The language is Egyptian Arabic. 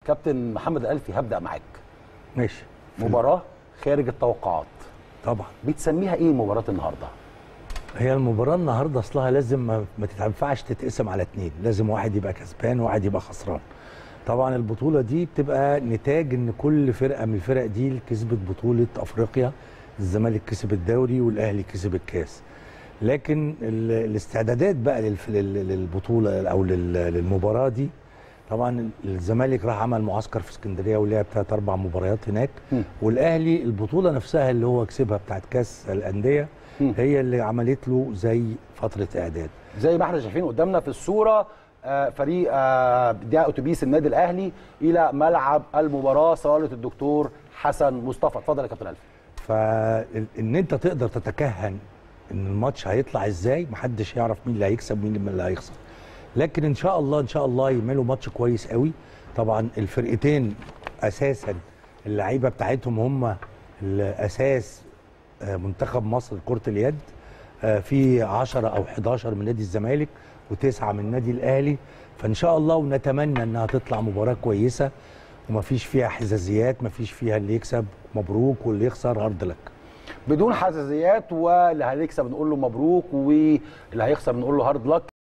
كابتن محمد الالفي هبدا معاك ماشي مباراه خارج التوقعات طبعا بتسميها ايه مباراه النهارده هي المباراه النهارده اصلها لازم ما, ما تنفعش تتقسم على اتنين لازم واحد يبقى كسبان وواحد يبقى خسران طبعا البطوله دي بتبقى نتاج ان كل فرقه من الفرق دي كسبت بطوله افريقيا الزمالك كسب الدوري والاهلي كسب الكاس لكن ال- الاستعدادات بقى للف- لل- للبطوله او لل- للمباراه دي طبعا الزمالك راح عمل معسكر في اسكندريه ولعب ثلاث اربع مباريات هناك مم. والاهلي البطوله نفسها اللي هو كسبها بتاعت كاس الانديه مم. هي اللي عملت له زي فتره اعداد زي ما احنا شايفين قدامنا في الصوره آه، فريق آه، ده اتوبيس النادي الاهلي الى ملعب المباراه صاله الدكتور حسن مصطفى اتفضل يا كابتن الفي فان انت تقدر تتكهن ان الماتش هيطلع ازاي محدش يعرف مين اللي هيكسب ومين اللي هيخسر لكن ان شاء الله ان شاء الله يعملوا ماتش كويس قوي طبعا الفرقتين اساسا اللعيبه بتاعتهم هم الاساس آه، منتخب مصر لكره اليد آه، في 10 او 11 من نادي الزمالك وتسعه من النادي الاهلي فان شاء الله ونتمنى انها تطلع مباراه كويسه ومفيش فيها حزازيات مفيش فيها اللي يكسب مبروك واللي يخسر هارد لك بدون حساسيات واللي هيكسب نقول له مبروك واللي هيخسر نقول له هارد لك